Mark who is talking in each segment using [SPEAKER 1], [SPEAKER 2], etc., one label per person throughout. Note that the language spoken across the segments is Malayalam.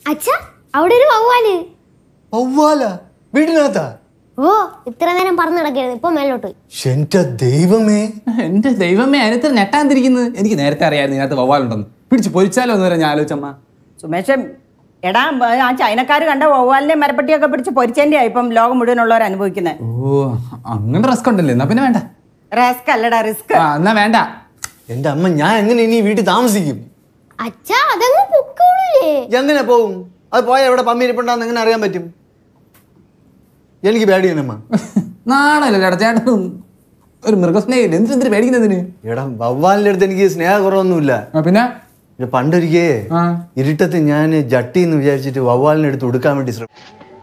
[SPEAKER 1] അച്ഛാ അവിടെ ഒരു വവ്വാല്
[SPEAKER 2] വവ്വാല വീടിനകത്താ
[SPEAKER 1] ഓ ഇത്ര നേരം പറഞ്ഞു നടക്കരുത് ഇപ്പൊ മേലോട്ട് പോയി
[SPEAKER 2] എന്റെ ദൈവമേ
[SPEAKER 3] എന്റെ ദൈവമേ അതിനകത്ത് നെട്ടാന്തിരിക്കുന്നത് എനിക്ക് നേരത്തെ അറിയായിരുന്നു ഇതിനകത്ത് വവ്വാലുണ്ടെന്ന് പിടിച്ച് പൊരിച്ചാലോ എന്ന് വരെ ഞാൻ ആലോചിച്ചമ്മ
[SPEAKER 4] സുമേഷ് എടാ ആ ചൈനക്കാർ കണ്ട വവ്വാലിനെ മരപ്പട്ടിയൊക്കെ പിടിച്ച് പൊരിച്ചതിൻ്റെയാ ഇപ്പം ലോകം മുഴുവനുള്ളവർ അനുഭവിക്കുന്നത്
[SPEAKER 3] ഓ അങ്ങനെ റിസ്ക് ഉണ്ടല്ലേ എന്നാ പിന്നെ വേണ്ട
[SPEAKER 4] റിസ്ക് അല്ലടാ റിസ്ക്
[SPEAKER 3] ആ എന്നാ വേണ്ട
[SPEAKER 2] എന്റെ അമ്മ ഞാൻ എങ്ങനെ ഇനി വീട്ടിൽ താമസിക്കും
[SPEAKER 1] അച്ഛാ അതങ്ങ് പൊക്കോളൂലേ
[SPEAKER 2] എങ്ങനെ പോവും അത് പോയാൽ എവിടെ പമ്മിരിപ്പുണ്ടാന്ന് എങ്ങനെ അറിയാൻ പറ്റും എനിക്ക് പേടിയാണ് അമ്മ
[SPEAKER 3] നാണല്ലേ ചേട്ടാ ചേട്ടൻ ഒരു മൃഗസ്നേഹില്ല എന്തിനെന്തിന് പേടിക്കുന്നതിന്
[SPEAKER 2] എടാ വവ്വാലിന്റെ അടുത്ത് എനിക്ക് സ്നേഹ കുറവൊന്നുമില്ല
[SPEAKER 3] ആ, പിന്നെ
[SPEAKER 2] ഇത് പണ്ടൊരിക്കേ
[SPEAKER 3] ആ
[SPEAKER 2] ഇരുട്ടത്ത് ഞാൻ ജട്ടി എന്ന് വിചാരിച്ചിട്ട് വവ്വാലിനെ എടുത്ത് ഉടുക്കാൻ വേണ്ടി ശ്രമിച്ചു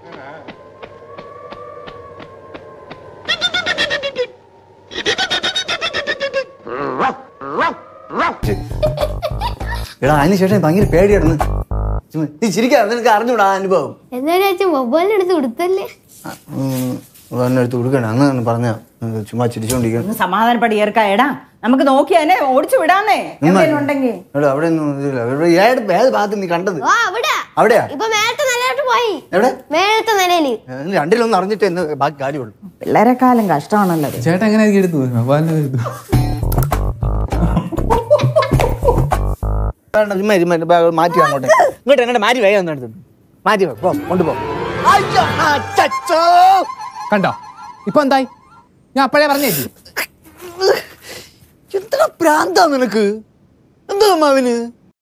[SPEAKER 2] എടാ അതിന് ശേഷം ഭയങ്കര പേടിയായിരുന്നു ചുമ്മാ, നീ ചിരിക്കാതെ നിനക്ക് അറിഞ്ഞൂടാ ആ അനുഭവം
[SPEAKER 1] എന്നാലും അച്ഛൻ വവ്വാലിന്റെ അടുത്ത് കൊടുത്തല്ലേ
[SPEAKER 2] വന്നെ എടുത്ത് കൊടുക്കണം അങ്ങനെ പറഞ്ഞ ചുമ്മാ ചിരിച്ചോണ്ടിരിക്കണം
[SPEAKER 4] ഒന്ന് സമാധാനപ്പെടി ഏർക്കാ എടാ നമുക്ക് നോക്കി അതിനെ ഓടിച്ചു വിടാന്നേ എവിടെയെങ്കിലും ഉണ്ടെങ്കിൽ
[SPEAKER 2] എടാ അവിടെ ഒന്നും ഇതില്ല ഇവിടെ ഏത് ഏത് ഭാഗത്ത് നീ കണ്ടത്
[SPEAKER 1] ഓ അവിടെ
[SPEAKER 2] അവിടെയാ
[SPEAKER 1] ഇപ്പൊ മേലത്തെ നിലയിലോട്ട് പോയി
[SPEAKER 2] എവിടെ
[SPEAKER 1] മേലത്തെ നിലയില്
[SPEAKER 2] ഏ, രണ്ടിലൊന്നും അറിഞ്ഞിട്ട് എന്ന് ബാക്കി കാര്യമുള്ളൂ
[SPEAKER 4] പിള്ളേരെക്കാലം കഷ്ടമാണല്ലോ അത്.
[SPEAKER 3] ചേട്ടൻ എങ്ങനെ ആയിരിക്കും എടുത്തു വവ്വാലിന്റെ എടുത്തു
[SPEAKER 2] വേണ്ട, ചുമ്മാ ഇരി, മറ്റേ ബാഗ് മാറ്റി അങ്ങോട്ട് ഇങ്ങോട്ട് എന്നെ മാറ്റി വേഗം ഒന്ന് എടുത്തു മാറ്റി വേ, പോ കൊണ്ടുപോ അയ്യോ, അച്ചച്ചോ.
[SPEAKER 3] കണ്ടോ ഇപ്പൊ എന്തായി ഞാൻ അപ്പോഴേ പറഞ്ഞേച്ചു
[SPEAKER 2] എന്തിനാ പ്രാന്താ നിനക്ക് എന്താ അമ്മാവിന്